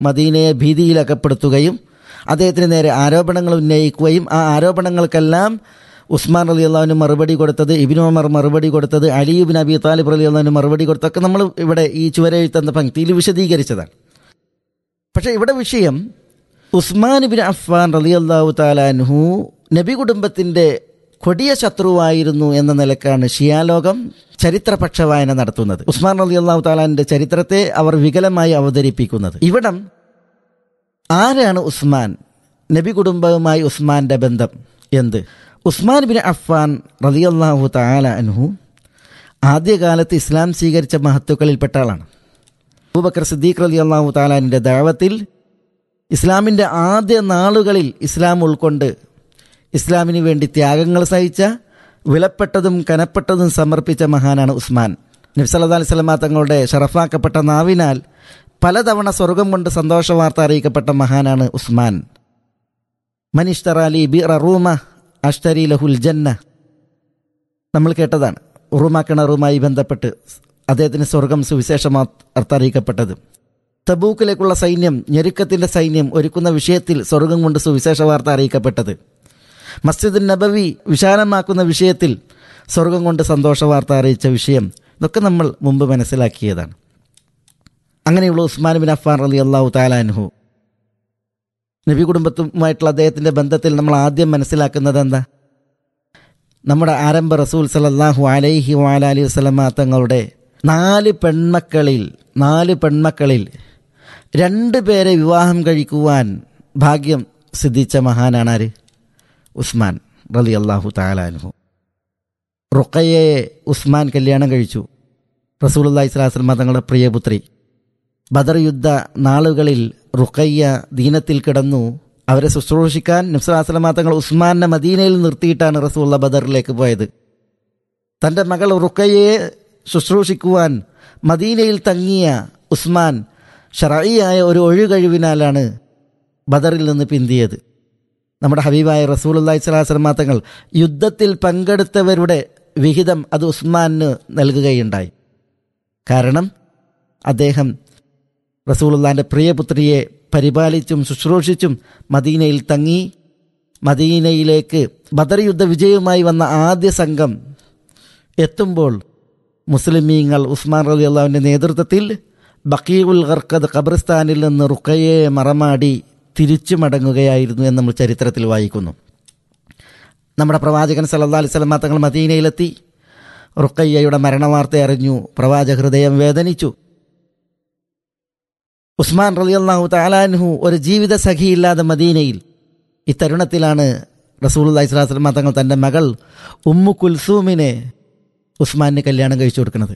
മദീനയെ ഭീതിയിലകപ്പെടുത്തുകയും അദ്ദേഹത്തിന് നേരെ ആരോപണങ്ങൾ ഉന്നയിക്കുകയും ആ ആരോപണങ്ങൾക്കെല്ലാം ഉസ്മാൻ അലി അള്ളാഹുവിന് മറുപടി കൊടുത്തത് ഇബിൻ ഉമർ മറുപടി കൊടുത്തത് അലിയുബിൻ അബി താലിബ് അലി അള്ളാഹുവിന് മറുപടി കൊടുത്തൊക്കെ നമ്മൾ ഇവിടെ ഈ ചുവരെഴുത്തെന്ന പങ്ക്തിയിൽ വിശദീകരിച്ചതാണ് പക്ഷേ ഇവിടെ വിഷയം ഉസ്മാൻ ബിൻ അഫ്ഫാൻ റലി അള്ളാഹു താലാൻഹു നബി കുടുംബത്തിൻ്റെ കൊടിയ ശത്രുവായിരുന്നു എന്ന നിലക്കാണ് ഷിയാലോകം ചരിത്രപക്ഷ വായന നടത്തുന്നത് ഉസ്മാൻ റലി അള്ളാഹു താലാന്റെ ചരിത്രത്തെ അവർ വികലമായി അവതരിപ്പിക്കുന്നത് ഇവിടം ആരാണ് ഉസ്മാൻ നബി കുടുംബവുമായി ഉസ്മാന്റെ ബന്ധം എന്ത് ഉസ്മാൻ ബിൻ അഫ്ഫാൻ റലിയല്ലാഹു താല അൻഹു ആദ്യകാലത്ത് ഇസ്ലാം സ്വീകരിച്ച മഹത്തുക്കളിൽപ്പെട്ട ആളാണ് അബൂബക്കർ സിദ്ദീഖ് റലി അള്ളാഹു താലാനിൻ്റെ ദാവത്തിൽ ഇസ്ലാമിൻ്റെ ആദ്യ നാളുകളിൽ ഇസ്ലാം ഉൾക്കൊണ്ട് ഇസ്ലാമിന് വേണ്ടി ത്യാഗങ്ങൾ സഹിച്ച വിലപ്പെട്ടതും കനപ്പെട്ടതും സമർപ്പിച്ച മഹാനാണ് ഉസ്മാൻ നബ്സല്ലാ അലൈഹി സ്വലമ തങ്ങളുടെ ഷറഫാക്കപ്പെട്ട നാവിനാൽ പലതവണ സ്വർഗം കൊണ്ട് സന്തോഷ വാർത്ത അറിയിക്കപ്പെട്ട മഹാനാണ് ഉസ്മാൻ മനിഷ്തറാലി ബി റൂമ അഷ്തരി ലഹുൽ ജന്ന നമ്മൾ കേട്ടതാണ് ഉറുമ കിണറുമായി ബന്ധപ്പെട്ട് അദ്ദേഹത്തിന് സ്വർഗം സുവിശേഷം അർത്ഥറിയിക്കപ്പെട്ടത് തബൂക്കിലേക്കുള്ള സൈന്യം ഞെരുക്കത്തിന്റെ സൈന്യം ഒരുക്കുന്ന വിഷയത്തിൽ സ്വർഗം കൊണ്ട് സുവിശേഷ വാർത്ത അറിയിക്കപ്പെട്ടത് മസ്ജിദ് നബവി വിശാലമാക്കുന്ന വിഷയത്തിൽ സ്വർഗം കൊണ്ട് സന്തോഷ വാർത്ത അറിയിച്ച വിഷയം ഇതൊക്കെ നമ്മൾ മുമ്പ് മനസ്സിലാക്കിയതാണ് അങ്ങനെയുള്ള ഉസ്മാൻ ബിൻ അഫ്ഫാൻ അലി അള്ളാഹു താലാൻഹു നബി കുടുംബത്തുമായിട്ടുള്ള അദ്ദേഹത്തിൻ്റെ ബന്ധത്തിൽ നമ്മൾ ആദ്യം മനസ്സിലാക്കുന്നത് എന്താ നമ്മുടെ ആരംഭ റസൂൽ സലല്ലാഹു അലൈഹി വാലി വസ്ലമ തങ്ങളുടെ നാല് പെൺമക്കളിൽ നാല് പെൺമക്കളിൽ രണ്ട് പേരെ വിവാഹം കഴിക്കുവാൻ ഭാഗ്യം സിദ്ധിച്ച മഹാനാണ് ആര് ഉസ്മാൻ റലി അള്ളാഹു താലാൻഹു റുക്കയെ ഉസ്മാൻ കല്യാണം കഴിച്ചു റസൂൽ അള്ളാഹി സ്വലാസ്ലമ തങ്ങളുടെ പ്രിയപുത്രി ബദർ യുദ്ധ നാളുകളിൽ റുക്കയ്യ ദീനത്തിൽ കിടന്നു അവരെ ശുശ്രൂഷിക്കാൻ നബ്സലാസ്ലമ തങ്ങൾ ഉസ്മാനെ മദീനയിൽ നിർത്തിയിട്ടാണ് റസൂള്ള ബദറിലേക്ക് പോയത് തൻ്റെ മകൾ റുക്കയ്യയെ ശുശ്രൂഷിക്കുവാൻ മദീനയിൽ തങ്ങിയ ഉസ്മാൻ ഷറായിയായ ഒരു ഒഴുകഴിവിനാലാണ് ബദറിൽ നിന്ന് പിന്തിയത് നമ്മുടെ ഹബീബായ റസൂൽ അള്ളഹി സ്വലാസ്ലമ തങ്ങൾ യുദ്ധത്തിൽ പങ്കെടുത്തവരുടെ വിഹിതം അത് ഉസ്മാന് നൽകുകയുണ്ടായി കാരണം അദ്ദേഹം റസൂലുള്ളാൻ്റെ പ്രിയപുത്രിയെ പരിപാലിച്ചും ശുശ്രൂഷിച്ചും മദീനയിൽ തങ്ങി മദീനയിലേക്ക് ബദർ യുദ്ധ വിജയവുമായി വന്ന ആദ്യ സംഘം എത്തുമ്പോൾ മുസ്ലിമീങ്ങൾ ഉസ്മാൻ റലി അള്ളാഹുവിൻ്റെ നേതൃത്വത്തിൽ ബക്കീഉൽ ഖർക്കദ് ഖബർസ്ഥാനിൽ നിന്ന് റുക്കയെ മറമാടി തിരിച്ചു മടങ്ങുകയായിരുന്നു എന്ന് നമ്മൾ ചരിത്രത്തിൽ വായിക്കുന്നു നമ്മുടെ പ്രവാചകൻ സല്ലാ അലൈഹി സ്വലമ തങ്ങൾ മദീനയിലെത്തി റുക്കയ്യയുടെ മരണവാർത്ത അറിഞ്ഞു പ്രവാചക ഹൃദയം വേദനിച്ചു ഉസ്മാൻ റലിയല്ലാഹു താലാൻഹു ഒരു ജീവിത സഖിയില്ലാതെ മദീനയിൽ ഈ തരുണത്തിലാണ് റസൂൽ അലൈഹിസ്ലാസ്ലമ തങ്ങൾ തൻ്റെ മകൾ ഉമ്മു കുൽസൂമിനെ ഉസ്മാന് കല്യാണം കഴിച്ചു കൊടുക്കുന്നത്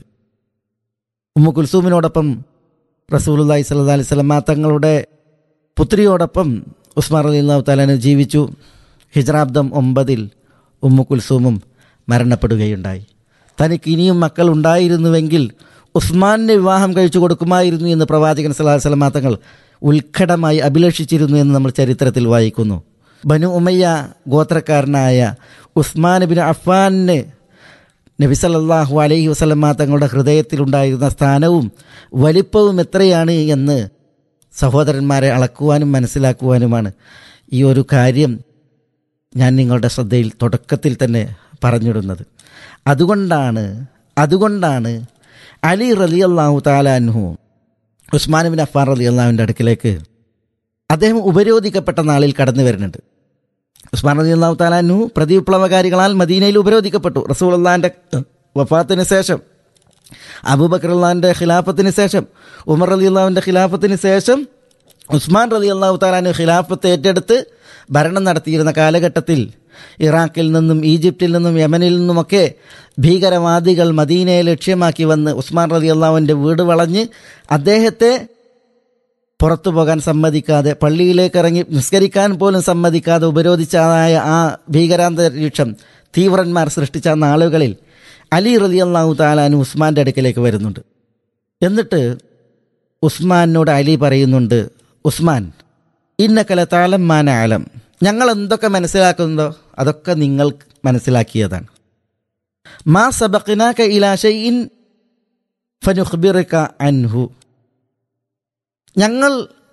ഉമ്മു കുൽസൂമിനോടൊപ്പം റസൂൽ അലൈഹി സ്വല്ലാ അലൈഹി സ്വലമ തങ്ങളുടെ പുത്രിയോടൊപ്പം ഉസ്മാൻ അലി അള്ളാഹു താലാന് ജീവിച്ചു ഹിജ്രാബ്ദം ഒമ്പതിൽ ഉമ്മു കുൽസൂമും മരണപ്പെടുകയുണ്ടായി തനിക്ക് ഇനിയും മക്കൾ ഉണ്ടായിരുന്നുവെങ്കിൽ ഉസ്മാനെ വിവാഹം കഴിച്ചു കൊടുക്കുമായിരുന്നു എന്ന് പ്രവാചകൻ സലാഹു സ്വലമാ തങ്ങൾ ഉത്കടമായി അഭിലഷിച്ചിരുന്നു എന്ന് നമ്മൾ ചരിത്രത്തിൽ വായിക്കുന്നു ബനു ഉമയ്യ ഗോത്രക്കാരനായ ഉസ്മാൻ ബിൻ അഫ്ഫാന് നബി സല്ലല്ലാഹു അലൈഹി വസല്ലമ തങ്ങളുടെ ഹൃദയത്തിലുണ്ടായിരുന്ന സ്ഥാനവും വലിപ്പവും എത്രയാണ് എന്ന് സഹോദരന്മാരെ അളക്കുവാനും മനസ്സിലാക്കുവാനുമാണ് ഈ ഒരു കാര്യം ഞാൻ നിങ്ങളുടെ ശ്രദ്ധയിൽ തുടക്കത്തിൽ തന്നെ പറഞ്ഞിടുന്നത് അതുകൊണ്ടാണ് അതുകൊണ്ടാണ് അലി റലി അള്ളാഹു താലാൻഹു ഉസ്മാൻ ബിൻ അഫാൻ റലി അള്ളാഹുവിൻ്റെ അടുക്കിലേക്ക് അദ്ദേഹം ഉപരോധിക്കപ്പെട്ട നാളിൽ കടന്നു വരുന്നുണ്ട് ഉസ്മാൻ റലി അള്ളാഹു താലാൻഹു പ്രതിവിപ്ലവകാരികളാൽ മദീനയിൽ ഉപരോധിക്കപ്പെട്ടു റസൂൽ അള്ളാഹിൻ്റെ വഫാത്തിന് ശേഷം അബൂബക്കർ അള്ളാഹിൻ്റെ ഖിലാഫത്തിന് ശേഷം ഉമർ അലി അള്ളാഹുവിൻ്റെ ഖിലാഫത്തിന് ശേഷം ഉസ്മാൻ റലി അള്ളാഹു താലാൻഹു ഖിലാഫത്ത് ഏറ്റെടുത്ത് ഭരണം നടത്തിയിരുന്ന കാലഘട്ടത്തിൽ ഇറാഖിൽ നിന്നും ഈജിപ്തിൽ നിന്നും യമനിൽ നിന്നുമൊക്കെ ഭീകരവാദികൾ മദീനയെ ലക്ഷ്യമാക്കി വന്ന് ഉസ്മാൻ റലി അള്ളാഹുവിൻ്റെ വീട് വളഞ്ഞ് അദ്ദേഹത്തെ പുറത്തു പോകാൻ സമ്മതിക്കാതെ പള്ളിയിലേക്ക് ഇറങ്ങി നിസ്കരിക്കാൻ പോലും സമ്മതിക്കാതെ ഉപരോധിച്ചതായ ആ ഭീകരാന്തരീക്ഷം തീവ്രന്മാർ സൃഷ്ടിച്ച നാളുകളിൽ അലി റലി അള്ളാഹു താലാൻ ഉസ്മാൻ്റെ അടുക്കലേക്ക് വരുന്നുണ്ട് എന്നിട്ട് ഉസ്മാനോട് അലി പറയുന്നുണ്ട് ഉസ്മാൻ ഇന്ന കല താലം മാന ആലം ഞങ്ങൾ എന്തൊക്കെ മനസ്സിലാക്കുന്നതോ അതൊക്കെ നിങ്ങൾ മനസ്സിലാക്കിയതാണ് മാ സബക്കിനാക്ക ഇലാശയിൻ ഫനുഖ്ബിറിക്ക അൻഹു ഞങ്ങൾ